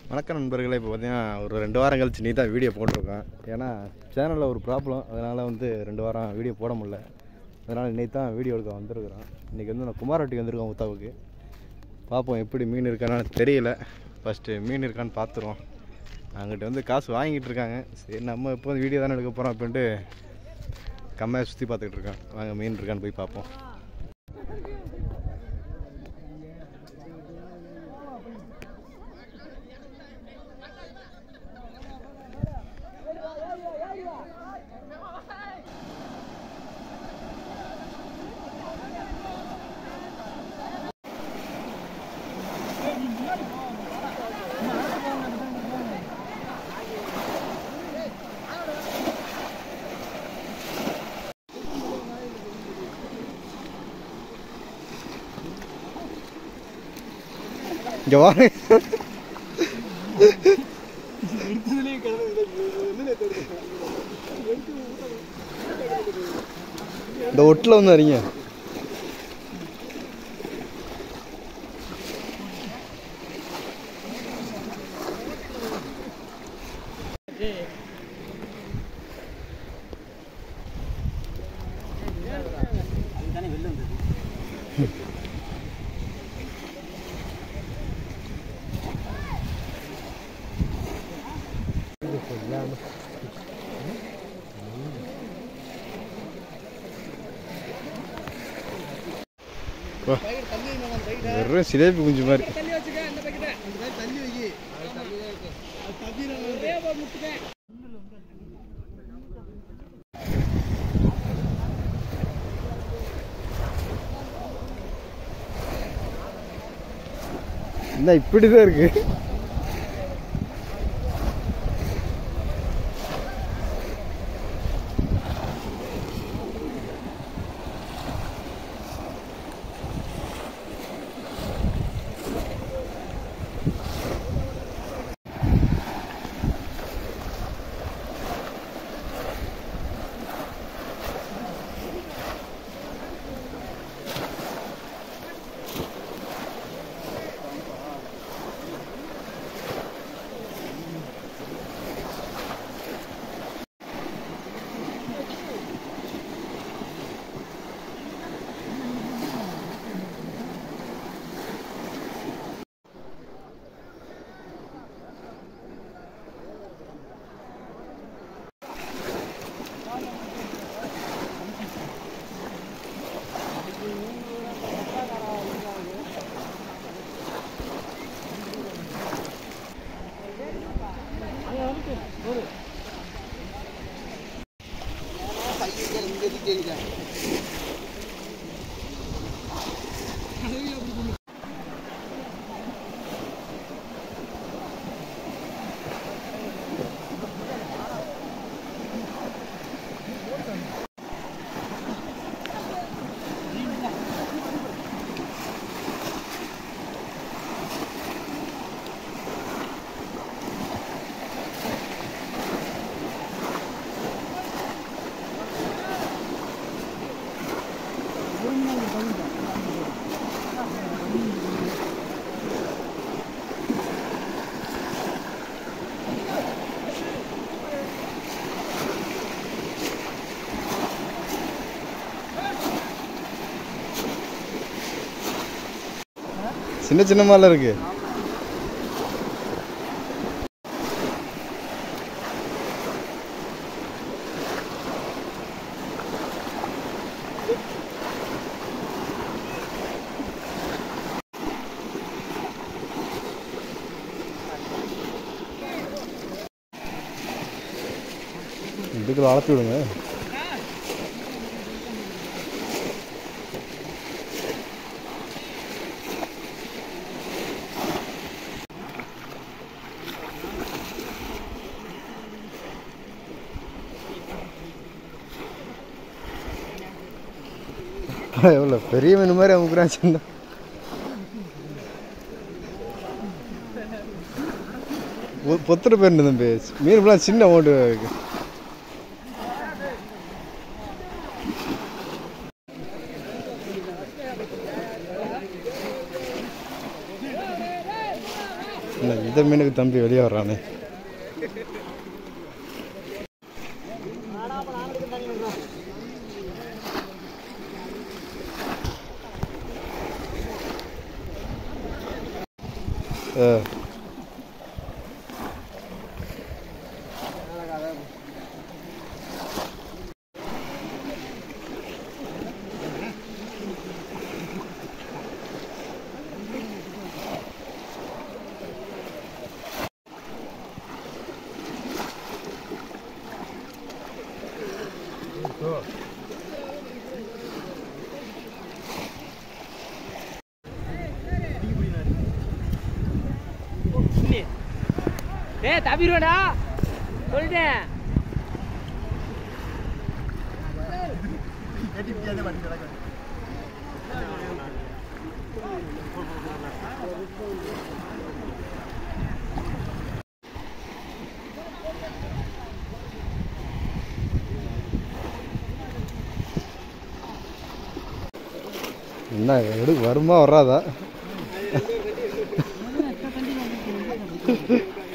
வணக்கம் நண்பர்களே இப்போ பார்த்தீங்கன்னா ஒரு ரெண்டு வாரம் கழிச்சு நீ தான் வீடியோ போட்டிருக்கேன் ஏன்னா சேனலில் ஒரு ப்ராப்ளம் அதனால் வந்து ரெண்டு வாரம் வீடியோ போட முடியல அதனால் இன்னைக்கு தான் வீடியோ எடுக்க வந்திருக்கிறோம் இன்றைக்கி வந்து நான் குமாரவட்டிக்கு வந்திருக்கோம் உத்தாவுக்கு பார்ப்போம் எப்படி மீன் இருக்கான்னு தெரியல ஃபஸ்ட்டு மீன் இருக்கான்னு பார்த்துருவோம் அங்கிட்ட வந்து காசு வாங்கிட்டு இருக்காங்க சரி நம்ம எப்போதும் வீடியோ தானே எடுக்க போகிறோம் அப்படின்ட்டு கம்மியாக சுற்றி பார்த்துக்கிட்டு இருக்கேன் வாங்க மீன் இருக்கான்னு போய் பார்ப்போம் இங்கே வாங்க இந்த ஒட்டில் வந்து வரீங்க வெறும் சிலேபி குஞ்சு மாதிரி என்ன இப்படி தான் இருக்கு சின்ன சின்ன மாதிரிலாம் இருக்கு இதுக்குள்ள வளர்த்து விடுங்க எவ்வளோ பெரிய மீன் மாதிரி அமுக்குறான் சின்ன பொ- பொத்துட்டு போயிருந்து தம்பி மீன் ஃபுல்லாக சின்ன அமௌண்ட்டு இருக்கு இல்லை அடுத்த மீனுக்கு தம்பி வெளியே வர்றானே ஆ ஏ தப்பிடுவேடா சொல்லிட்டேன் என்ன எடு வருமா வராதா